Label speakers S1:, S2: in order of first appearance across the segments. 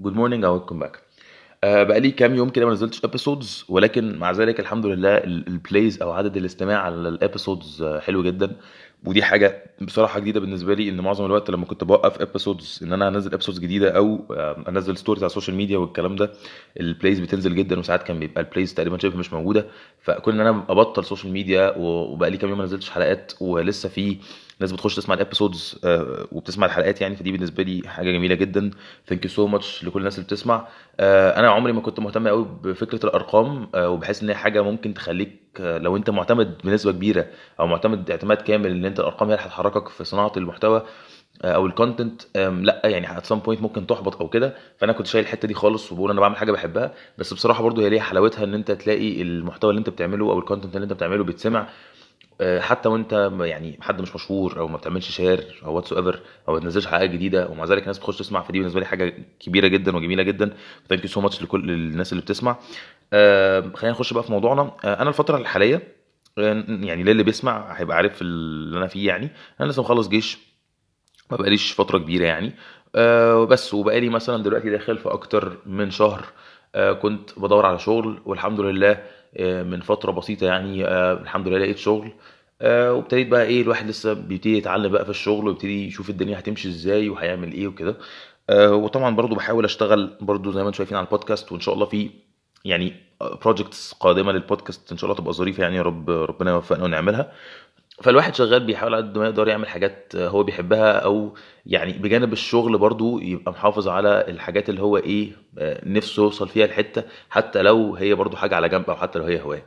S1: جود مورنينج او ويلكم باك بقالي كام يوم كده ما نزلتش ابيسودز ولكن مع ذلك الحمد لله البلايز او عدد الاستماع على الابيسودز حلو جدا ودي حاجه بصراحه جديده بالنسبه لي ان معظم الوقت لما كنت بوقف ابيسودز ان انا انزل ابيسودز جديده او آه، انزل ستوريز على السوشيال ميديا والكلام ده البلايز بتنزل جدا وساعات كان بيبقى البلايز تقريبا شبه مش موجوده فكون ان انا ابطل سوشيال ميديا وبقالي كام يوم ما نزلتش حلقات ولسه في ناس بتخش تسمع الابيسودز آه، وبتسمع الحلقات يعني فدي بالنسبه لي حاجه جميله جدا ثانك يو سو ماتش لكل الناس اللي بتسمع آه، انا عمري ما كنت مهتم قوي بفكره الارقام آه، وبحس ان هي حاجه ممكن تخليك لو انت معتمد بنسبه كبيره او معتمد اعتماد كامل ان انت الارقام هي اللي هتحركك في صناعه المحتوى او الكونتنت لا يعني ات سام بوينت ممكن تحبط او كده فانا كنت شايل الحته دي خالص وبقول انا بعمل حاجه بحبها بس بصراحه برضو هي ليها حلاوتها ان انت تلاقي المحتوى اللي انت بتعمله او الكونتنت اللي انت بتعمله بيتسمع آه، حتى وانت يعني حد مش مشهور او ما بتعملش شير او واتس ايفر او ما بتنزلش حلقات جديده ومع ذلك الناس بتخش تسمع فدي بالنسبه لي حاجه كبيره جدا وجميله جدا ثانك يو سو ماتش لكل الناس اللي بتسمع آه، خلينا نخش بقى في موضوعنا آه، انا الفتره الحاليه يعني للي بيسمع هيبقى عارف اللي انا فيه يعني انا لسه مخلص جيش ما بقاليش فتره كبيره يعني بس وبقالي مثلا دلوقتي داخل في اكتر من شهر كنت بدور على شغل والحمد لله آه، من فتره بسيطه يعني آه، الحمد لله لقيت شغل آه، وابتديت بقى ايه الواحد لسه بيبتدي يتعلم بقى في الشغل ويبتدي يشوف الدنيا هتمشي ازاي وهيعمل ايه وكده وطبعا برضو بحاول اشتغل برضو زي ما انتم شايفين على البودكاست وان شاء الله في يعني بروجكتس قادمه للبودكاست ان شاء الله تبقى ظريفه يعني يا رب ربنا يوفقنا ونعملها فالواحد شغال بيحاول قد ما يقدر يعمل حاجات هو بيحبها او يعني بجانب الشغل برضو يبقى محافظ على الحاجات اللي هو ايه نفسه يوصل فيها الحته حتى لو هي برضو حاجه على جنب او حتى لو هي هوايه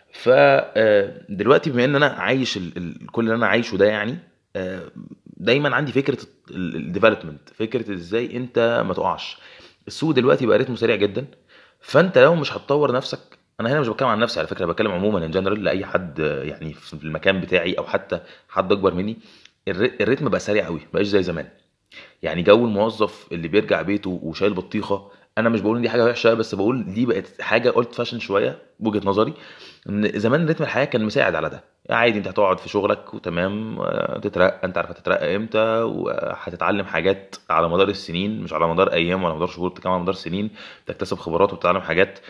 S1: فدلوقتي بما ان انا عايش كل اللي انا عايشه ده يعني دايما عندي فكره الديفلوبمنت فكره ازاي انت ما تقعش السوق دلوقتي بقى رتمه سريع جدا فانت لو مش هتطور نفسك انا هنا مش بتكلم عن نفسي على فكره بتكلم عموما ان جنرال لاي حد يعني في المكان بتاعي او حتى حد اكبر مني الريتم بقى سريع قوي بقاش زي زمان يعني جو الموظف اللي بيرجع بيته وشايل بطيخه انا مش بقول ان دي حاجه وحشه بس بقول دي بقت حاجه قلت فاشن شويه بوجهه نظري ان زمان رتم الحياه كان مساعد على ده عادي انت هتقعد في شغلك وتمام تترقى انت عارف هتترقى امتى وهتتعلم حاجات على مدار السنين مش على مدار ايام ولا مدار شهور بتتكلم على مدار سنين تكتسب خبرات وتتعلم حاجات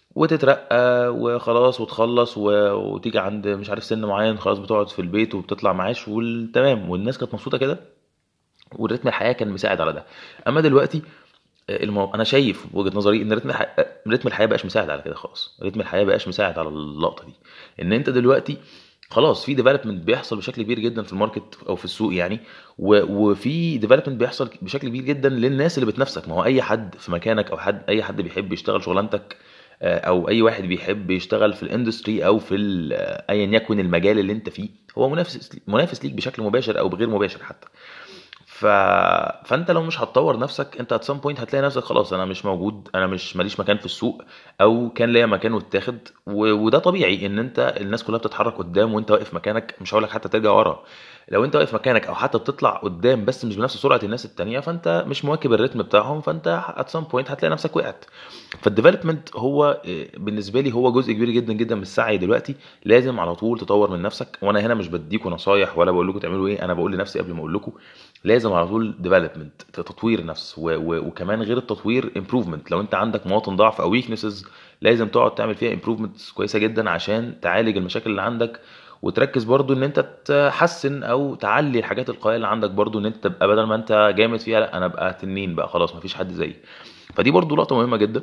S1: وتترقى وخلاص وتخلص وتيجي عند مش عارف سن معين خلاص بتقعد في البيت وبتطلع معاش والتمام والناس كانت مبسوطه كده ورتم الحياه كان مساعد على ده اما دلوقتي المو... انا شايف وجهه نظري ان رتم الحياه رتم الحياه بقاش مساعد على كده خالص رتم الحياه بقاش مساعد على اللقطه دي ان انت دلوقتي خلاص في ديفلوبمنت بيحصل بشكل كبير جدا في الماركت او في السوق يعني و... وفي ديفلوبمنت بيحصل بشكل كبير جدا للناس اللي بتنافسك ما هو اي حد في مكانك او حد اي حد بيحب يشتغل شغلانتك آه، او اي واحد بيحب يشتغل في الاندستري او في ايا يكن المجال اللي انت فيه هو منافس منافس ليك بشكل مباشر او بغير مباشر حتى ف... فانت لو مش هتطور نفسك انت ات سام بوينت هتلاقي نفسك خلاص انا مش موجود انا مش ماليش مكان في السوق او كان ليا مكان واتاخد و... وده طبيعي ان انت الناس كلها بتتحرك قدام وانت واقف مكانك مش هقول لك حتى ترجع ورا لو انت واقف مكانك او حتى بتطلع قدام بس مش بنفس سرعه الناس التانية فانت مش مواكب الريتم بتاعهم فانت ات سام بوينت هتلاقي نفسك وقعت فالديفلوبمنت هو آه، بالنسبه لي هو جزء كبير جدا جدا من السعي دلوقتي لازم على طول تطور من نفسك وانا هنا مش بديكوا نصايح ولا بقول لكم تعملوا ايه انا بقول لنفسي قبل ما اقول لكم لازم على طول ديفلوبمنت تطوير نفس و و وكمان غير التطوير امبروفمنت لو انت عندك مواطن ضعف او ويكنسز لازم تقعد تعمل فيها امبروفمنتس كويسه جدا عشان تعالج المشاكل اللي عندك وتركز برضو ان انت تحسن او تعلي الحاجات القويه اللي عندك برضو ان انت تبقى بدل ما انت جامد فيها لا انا ابقى تنين بقى خلاص مفيش حد زيي فدي برضو لقطه مهمه جدا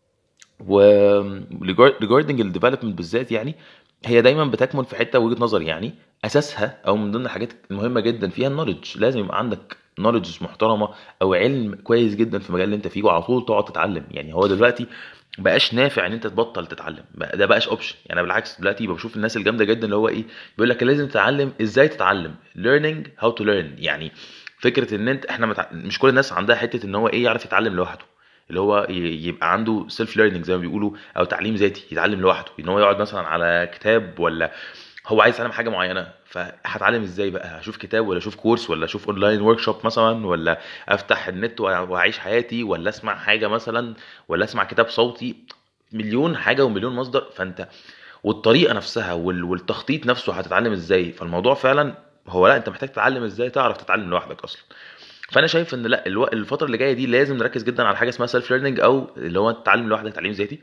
S1: و regarding الديفلوبمنت بالذات يعني هي دايما بتكمن في حته وجهه نظري يعني اساسها او من ضمن الحاجات المهمه جدا فيها النولج لازم يبقى عندك نولج محترمه او علم كويس جدا في المجال اللي انت فيه وعلى طول تقعد تتعلم يعني هو دلوقتي بقاش نافع ان انت تبطل تتعلم ده بقاش اوبشن يعني بالعكس دلوقتي بشوف الناس الجامده جدا اللي هو ايه بيقول لك لازم تتعلم ازاي تتعلم learning how to learn يعني فكره ان انت احنا متع... مش كل الناس عندها حته ان هو ايه يعرف يتعلم لوحده اللي هو يبقى عنده سيلف ليرنينج زي ما بيقولوا او تعليم ذاتي يتعلم لوحده ان هو يقعد مثلا على كتاب ولا هو عايز يتعلم حاجه معينه فهتعلم ازاي بقى هشوف كتاب ولا اشوف كورس ولا اشوف اونلاين ورك شوب مثلا ولا افتح النت واعيش حياتي ولا اسمع حاجه مثلا ولا اسمع كتاب صوتي مليون حاجه ومليون مصدر فانت والطريقه نفسها والتخطيط نفسه هتتعلم ازاي فالموضوع فعلا هو لا انت محتاج تتعلم ازاي تعرف تتعلم لوحدك اصلا فانا شايف ان لا الو... الفتره اللي جايه دي لازم نركز جدا على حاجه اسمها سيلف ليرنينج او اللي هو تعلم لوحدك تعليم ذاتي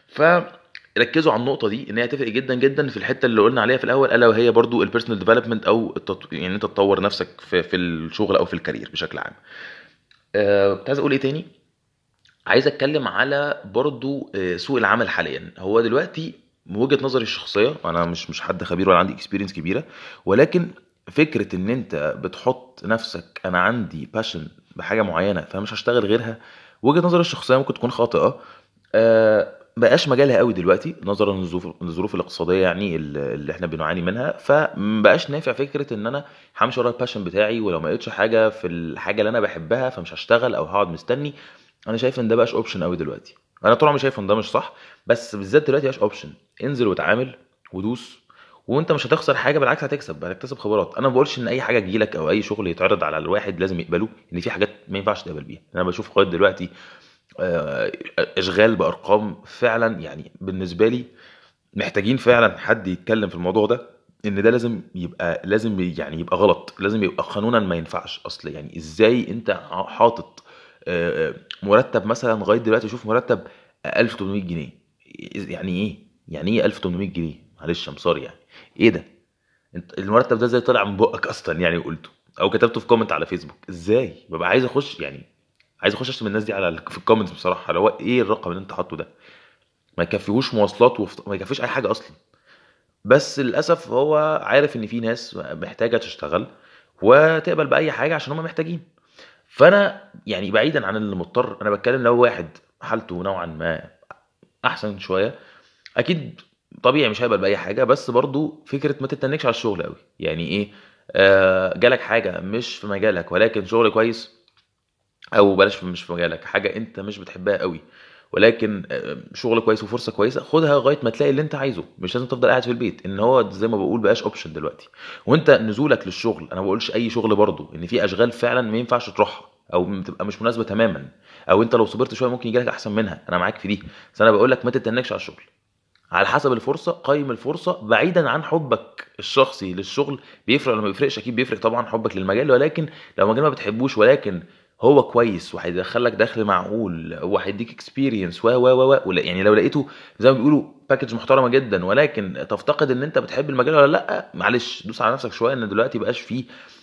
S1: فركزوا على النقطه دي ان هي هتفرق جدا جدا في الحته اللي قلنا عليها في الاول الا وهي برضو البيرسونال ديفلوبمنت او التط... يعني انت تطور نفسك في, في الشغل او في الكارير بشكل عام آه، كنت عايز اقول ايه تاني عايز اتكلم على برضو آه، سوق العمل حاليا هو دلوقتي من وجهه نظري الشخصيه انا مش مش حد خبير ولا عندي اكسبيرينس كبيره ولكن فكره ان انت بتحط نفسك انا عندي باشن بحاجه معينه فانا مش هشتغل غيرها وجهه نظري الشخصيه ممكن تكون خاطئه آه بقاش مجالها قوي دلوقتي نظرا للظروف للظروف الاقتصاديه يعني اللي اللي احنا بنعاني منها فمبقاش نافع فكره ان انا همشي ورا الباشن بتاعي ولو ما لقيتش حاجه في الحاجه اللي انا بحبها فمش هشتغل او هقعد مستني انا شايف ان ده بقاش اوبشن قوي دلوقتي انا طول عمري شايف ان ده مش صح بس بالذات دلوقتي مبقاش اوبشن انزل وتعامل ودوس وانت مش هتخسر حاجه بالعكس هتكسب هتكتسب خبرات انا ما بقولش ان اي حاجه تجيلك او اي شغل يتعرض على الواحد لازم يقبله ان في حاجات ما ينفعش تقبل بيها انا بشوف لغايه دلوقتي آه، اشغال بارقام فعلا يعني بالنسبه لي محتاجين فعلا حد يتكلم في الموضوع ده ان ده لازم يبقى لازم يعني يبقى غلط لازم يبقى قانونا ما ينفعش اصل يعني ازاي انت حاطط آه، مرتب مثلا لغايه دلوقتي شوف مرتب 1800 جنيه يعني ايه يعني ايه 1800 جنيه معلش ام سوري يعني ايه ده انت المرتب ده ازاي طلع من بقك اصلا يعني وقلته او كتبته في كومنت على فيسبوك ازاي ببقى عايز اخش يعني عايز اخش اشتم الناس دي على ال- في الكومنتس بصراحه اللي هو ايه الرقم اللي انت حاطه ده ما يكفيهوش مواصلات وفط... ما يكفيش اي حاجه اصلا بس للاسف هو عارف ان في ناس محتاجه تشتغل وتقبل باي حاجه عشان هم محتاجين فانا يعني بعيدا عن اللي مضطر انا بتكلم لو واحد حالته نوعا ما احسن شويه اكيد طبيعي مش هيقبل باي حاجه بس برضو فكره ما تتنكش على الشغل قوي يعني ايه آه جالك حاجه مش في مجالك ولكن شغل كويس او بلاش في- مش في مجالك حاجه انت مش بتحبها قوي ولكن آه، شغل كويس وفرصه كويسه خدها لغايه ما تلاقي اللي انت عايزه مش لازم تفضل قاعد في البيت ان هو زي ما بقول بقاش اوبشن دلوقتي وانت نزولك للشغل انا ما بقولش اي شغل برضه ان في اشغال فعلا ما ينفعش تروحها او تبقى مش مناسبه تماما او انت لو صبرت شويه ممكن يجيلك احسن منها انا معاك في دي بس انا بقول لك ما تتنكش على الشغل على حسب الفرصه قيم الفرصه بعيدا عن حبك الشخصي للشغل بيفرق ولا ما بيفرقش اكيد بيفرق طبعا حبك للمجال ولكن لو مجال ما بتحبوش ولكن هو كويس وهيدخلك دخل معقول وهيديك اكسبيرينس و و و و ولا- يعني لو لقيته زي ما بيقولوا باكج محترمه جدا ولكن تفتقد ان انت بتحب المجال ولا لا معلش دوس على نفسك شويه ان دلوقتي بقاش فيه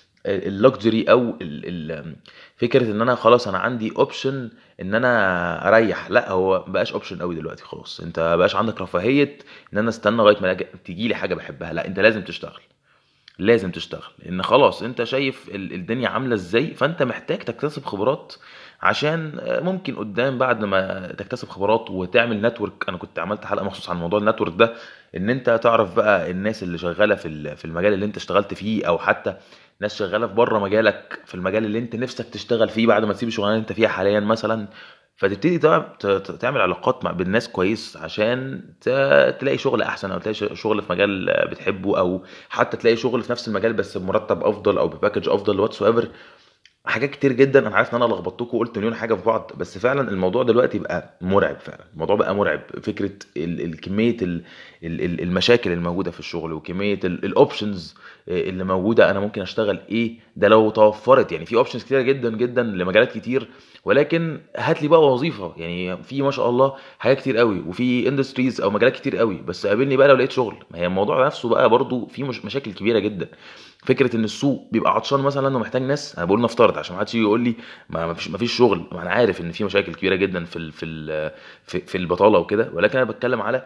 S1: اللكجري او ال ال فكره ان انا خلاص انا عندي اوبشن ان انا اريح لا هو مبقاش اوبشن قوي دلوقتي خلاص انت مبقاش عندك رفاهيه ان انا استنى لغايه ما تيجي لي حاجه بحبها لا انت لازم تشتغل لازم تشتغل لان خلاص انت شايف ال- الدنيا عامله ازاي فانت محتاج تكتسب خبرات عشان آه، ممكن قدام بعد ما تكتسب خبرات وتعمل نتورك انا كنت عملت حلقه مخصوص عن موضوع النتورك ده ان انت تعرف بقى الناس اللي شغاله في ال- في المجال اللي انت اشتغلت فيه او حتى ناس شغاله في بره مجالك في المجال اللي انت نفسك تشتغل فيه بعد ما تسيب الشغلانه اللي انت فيها حاليا مثلا فتبتدي تع- ت- ت- تعمل علاقات مع بالناس كويس عشان ت- تلاقي شغل احسن او تلاقي ش- شغل في مجال آه، بتحبه او حتى تلاقي شغل في نفس المجال بس بمرتب افضل او بباكج افضل واتس ايفر حاجات كتير جدا انا عارف ان انا لخبطتكم وقلت مليون حاجه في بعض بس فعلا الموضوع دلوقتي بقى مرعب فعلا الموضوع بقى مرعب فكره ال- ال- كميه ال- ال- ال- المشاكل الموجوده في الشغل وكميه الاوبشنز اللي موجوده انا ممكن اشتغل ايه ده لو توفرت يعني في اوبشنز كتير جدا جدا لمجالات كتير ولكن هات لي بقى وظيفه يعني في ما شاء الله حاجات كتير قوي وفي اندستريز او مجالات كتير قوي بس قابلني بقى لو لقيت شغل ما هي الموضوع نفسه بقى برضو فيه مش مشاكل كبيره جدا فكره ان السوق بيبقى عطشان مثلا ومحتاج ناس انا بقول نفترض عشان ما حدش يجي يقول لي ما ما فيش ما فيش شغل ما انا عارف ان في مشاكل كبيره جدا في ال في ال في, في البطاله وكده ولكن انا بتكلم على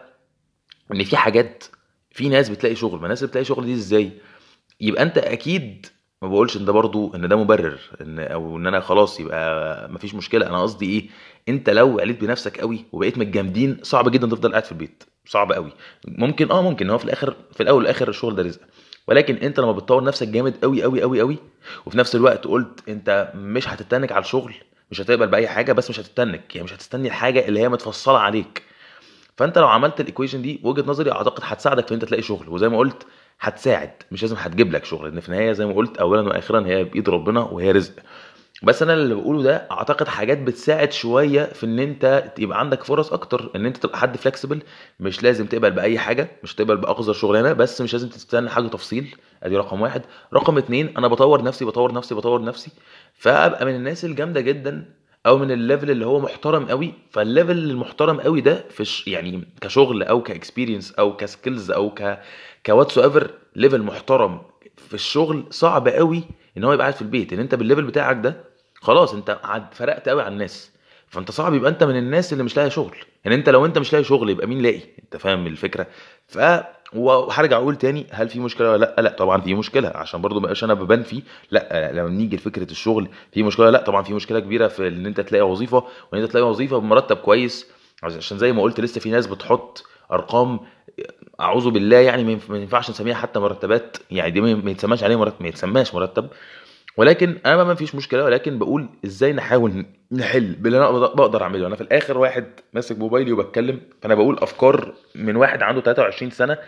S1: ان في حاجات في ناس بتلاقي شغل ما الناس اللي بتلاقي شغل دي ازاي يبقى انت اكيد ما بقولش ان ده برضو ان ده مبرر ان او ان انا خلاص يبقى مفيش مشكله انا قصدي ايه انت لو عليت بنفسك قوي وبقيت من الجامدين صعب جدا تفضل قاعد في البيت صعب قوي ممكن اه ممكن هو في الاخر في الاول والاخر الشغل ده رزق ولكن انت لما بتطور نفسك جامد قوي قوي قوي قوي وفي نفس الوقت قلت انت مش هتتنك على الشغل مش هتقبل باي حاجه بس مش هتتنك يعني مش هتستني الحاجه اللي هي متفصله عليك فانت لو عملت الايكويشن دي وجهه نظري اعتقد هتساعدك في ان انت تلاقي شغل وزي ما قلت هتساعد مش لازم هتجيب لك شغل لان في النهايه زي ما قلت اولا واخرا هي بايد ربنا وهي رزق بس انا اللي بقوله ده اعتقد حاجات بتساعد شويه في ان انت يبقى عندك فرص اكتر ان انت تبقى حد فلكسبل مش لازم تقبل باي حاجه مش تقبل باقذر شغلانه بس مش لازم تستنى حاجه تفصيل ادي رقم واحد رقم اتنين انا بطور نفسي بطور نفسي بطور نفسي فابقى من الناس الجامده جدا او من الليفل اللي هو محترم قوي فالليفل المحترم قوي ده في ش... يعني كشغل او كاكسبيرينس او كسكيلز او ك كواتس ايفر ليفل محترم في الشغل صعب قوي ان هو يبقى قاعد في البيت ان انت بالليفل بتاعك ده خلاص انت قعد فرقت قوي عن الناس فانت صعب يبقى انت من الناس اللي مش لاقي شغل يعني انت لو انت مش لاقي شغل يبقى مين لاقي انت فاهم الفكره ف وهرجع اقول تاني هل في مشكله ولا لا لا طبعا في مشكله عشان برضو ما بقاش انا ببنفي لا لما نيجي لفكره الشغل في مشكله لا طبعا في مشكله كبيره في ان انت تلاقي وظيفه وان انت تلاقي وظيفه بمرتب كويس عشان زي ما قلت لسه في ناس بتحط ارقام اعوذ بالله يعني ما ينف- ما ينفعش نسميها حتى مرتبات يعني دي ما ما يتسماش عليه مرتب ما يتسماش مرتب ولكن انا ما فيش مشكله ولكن بقول ازاي نحاول نحل باللي انا بقدر- بقدر اعمله انا في الاخر واحد ماسك موبايلي وبتكلم فانا بقول افكار من واحد عنده 23 سنه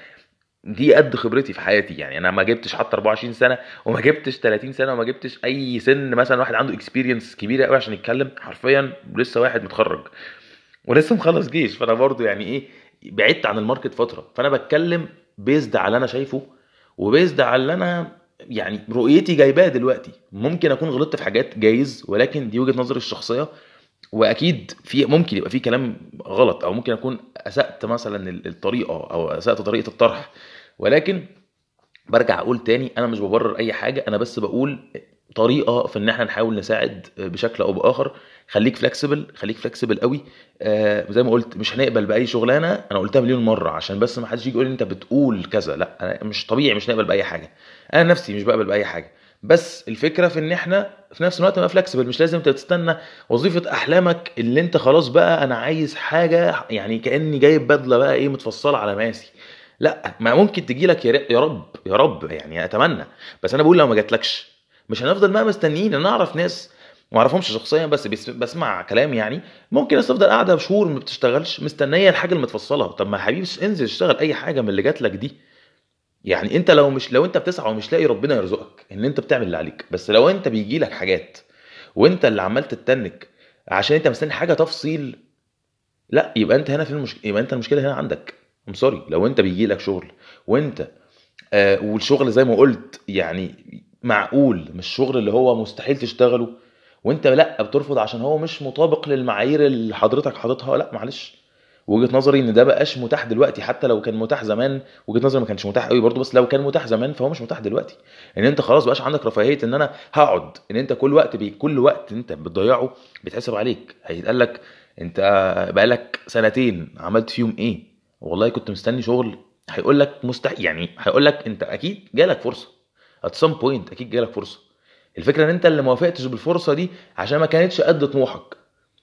S1: دي قد خبرتي في حياتي يعني انا ما جبتش حتى 24 سنه وما جبتش 30 سنه وما جبتش اي سن مثلا واحد عنده اكسبيرينس كبيره قوي عشان يتكلم حرفيا لسه واحد متخرج ولسه مخلص جيش فانا برضو يعني ايه بعدت عن الماركت فتره فانا بتكلم بيزد على اللي انا شايفه وبيزد على اللي انا يعني رؤيتي جايباه دلوقتي ممكن اكون غلطت في حاجات جايز ولكن دي وجهه نظري الشخصيه واكيد في ممكن يبقى في كلام غلط او ممكن اكون اسات مثلا الطريقه او اسات طريقه الطرح ولكن برجع اقول تاني انا مش ببرر اي حاجه انا بس بقول طريقه في ان احنا نحاول نساعد بشكل او باخر خليك فلكسبل خليك فلكسبل قوي آه زي ما قلت مش هنقبل باي شغلانه انا قلتها مليون مره عشان بس ما حدش يجي يقول لي انت بتقول كذا لا أنا مش طبيعي مش نقبل باي حاجه انا نفسي مش بقبل باي حاجه بس الفكره في ان احنا في نفس الوقت نبقى فلكسبل مش لازم تستنى وظيفه احلامك اللي انت خلاص بقى انا عايز حاجه يعني كاني جايب بدله بقى ايه متفصله على ماسي لا ما ممكن تجي لك يا ر- يا رب يا رب يعني اتمنى بس انا بقول لو ما جاتلكش مش هنفضل بقى مستنيين انا اعرف ناس ما اعرفهمش شخصيا بس بس- بسمع كلام يعني ممكن ناس تفضل قاعده بشهور ما بتشتغلش مستنيه الحاجه المتفصله طب ما يا حبيبي انزل اشتغل اي حاجه من اللي جات لك دي يعني انت لو مش لو انت بتسعى ومش لاقي ربنا يرزقك ان انت بتعمل اللي عليك بس لو انت بيجي لك حاجات وانت اللي عمال تتنك عشان انت مستني حاجه تفصيل لا يبقى انت هنا في المشكله يبقى انت المشكله هنا عندك ام سوري لو انت بيجي لك شغل وانت آه والشغل زي ما قلت يعني معقول مش شغل اللي هو مستحيل تشتغله وانت لا بترفض عشان هو مش مطابق للمعايير اللي حضرتك حاططها لا معلش وجهه نظري ان ده بقاش متاح دلوقتي حتى لو كان متاح زمان وجهه نظري ما كانش متاح قوي برضه بس لو كان متاح زمان فهو مش متاح دلوقتي ان انت خلاص بقاش عندك رفاهيه ان انا هقعد ان انت كل وقت بي كل وقت انت بتضيعه بيتحسب عليك هيتقال لك انت بقالك سنتين عملت فيهم ايه والله كنت مستني شغل هيقول لك مستحيل يعني هيقول لك انت اكيد جالك فرصه at some point اكيد جالك فرصه الفكره ان انت اللي ما وافقتش بالفرصه دي عشان ما كانتش قد طموحك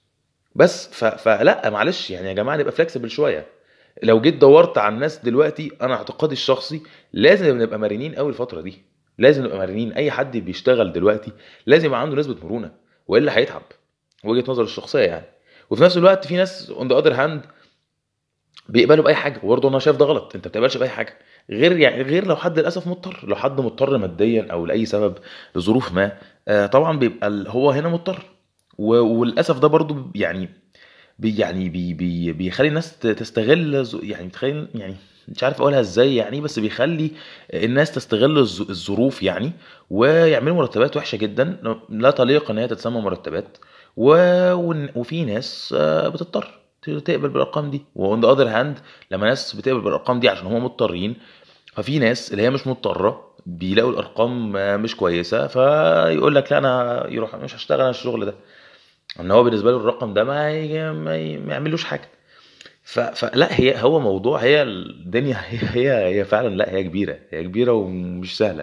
S1: بس ف... فلا معلش يعني يا جماعه نبقى فلكسبل شويه لو جيت دورت على الناس دلوقتي انا اعتقادي الشخصي لازم نبقى مرنين قوي الفتره دي لازم نبقى مرنين اي حد بيشتغل دلوقتي لازم يبقى عنده نسبه مرونه والا هيتعب وجهه نظري الشخصيه يعني وفي نفس الوقت في ناس اون ذا اذر هاند بيقبلوا باي حاجه وبرضه انا شايف ده غلط انت ما بتقبلش باي حاجه غير يعني غير لو حد للاسف مضطر لو حد مضطر ماديا او لاي سبب لظروف ما آه، طبعا بيبقى ال- هو هنا مضطر و- وللاسف ده برضه يعني بي يعني بي بي بيخلي الناس ت- تستغل ز- يعني بتخيل يعني مش عارف اقولها ازاي يعني بس بيخلي الناس تستغل الظ- الظروف يعني ويعملوا مرتبات وحشه جدا لا تليق ان هي تتسمى مرتبات و... ون- وفي ناس آه، بتضطر ت- تقبل بالارقام دي وان ذا اذر هاند لما ناس بتقبل بالارقام دي عشان هم مضطرين ففي ناس اللي هي مش مضطره بيلاقوا الارقام آه، مش كويسه فيقول لك لا انا يروح مش هشتغل انا الشغل ده ان هو بالنسبه له الرقم ده ما ي- ما, ي- ما يعملوش حاجه ف... فلا هي هو موضوع هي الدنيا هي هي, هي فعلا لا هي كبيره هي كبيره ومش سهله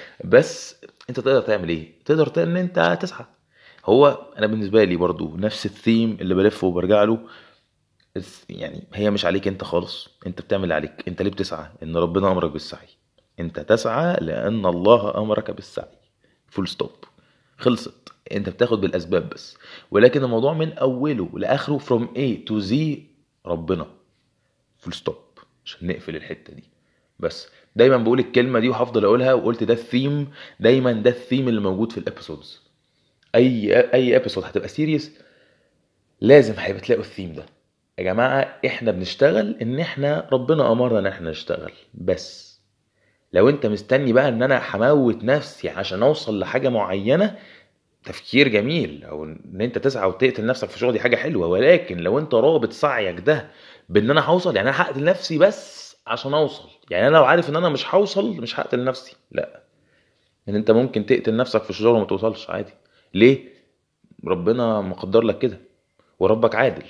S1: بس انت تقدر تعمل ايه تقدر ت- ان انت تسعى هو انا بالنسبه لي برضو نفس الثيم اللي بلفه وبرجع له الس- يعني هي مش عليك انت خالص انت بتعمل اللي عليك انت ليه بتسعى ان ربنا امرك بالسعي انت تسعى لان الله امرك بالسعي فول ستوب خلصت انت بتاخد بالاسباب بس ولكن الموضوع من اوله لاخره from A to Z ربنا فول ستوب عشان نقفل الحته دي بس دايما بقول الكلمه دي وهفضل اقولها وقلت ده الثيم دايما ده الثيم اللي موجود في الابيسودز اي اي ابيسود هتبقى سيريس لازم هيبقى تلاقوا الثيم ده يا جماعه احنا بنشتغل ان احنا ربنا امرنا ان احنا نشتغل بس لو انت مستني بقى ان انا هموت نفسي عشان اوصل لحاجه معينه تفكير جميل او ان انت تسعى وتقتل نفسك في شغل دي حاجه حلوه ولكن لو انت رابط سعيك ده بان انا هوصل يعني انا هقتل نفسي بس عشان اوصل يعني انا لو عارف ان انا مش هوصل مش هقتل نفسي لا ان انت ممكن تقتل نفسك في الشغل وما توصلش عادي ليه ربنا مقدر لك كده وربك عادل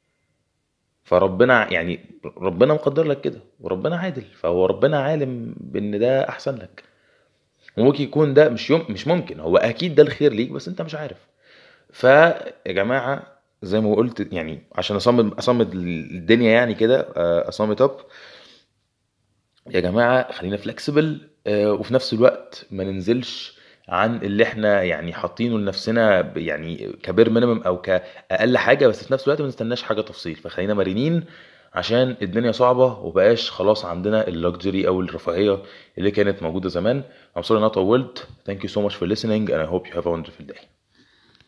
S1: فربنا يعني ربنا مقدر لك كده وربنا عادل فهو ربنا عالم بان ده احسن لك وممكن يكون ده مش يوم مش ممكن هو اكيد ده الخير ليك بس انت مش عارف فيا جماعه زي ما قلت يعني عشان اصمد اصمد الدنيا يعني كده اصمت اب يا جماعه خلينا فلكسبل وفي نفس الوقت ما ننزلش عن اللي احنا يعني حاطينه لنفسنا ب- يعني كبير مينيمم او كاقل حاجه بس في نفس الوقت ما نستناش حاجه تفصيل فخلينا مرنين عشان الدنيا صعبه وبقاش خلاص عندنا اللكجري او الرفاهيه اللي كانت موجوده زمان I'm sorry إن انا طولت thank you so much for listening and I hope you have a wonderful day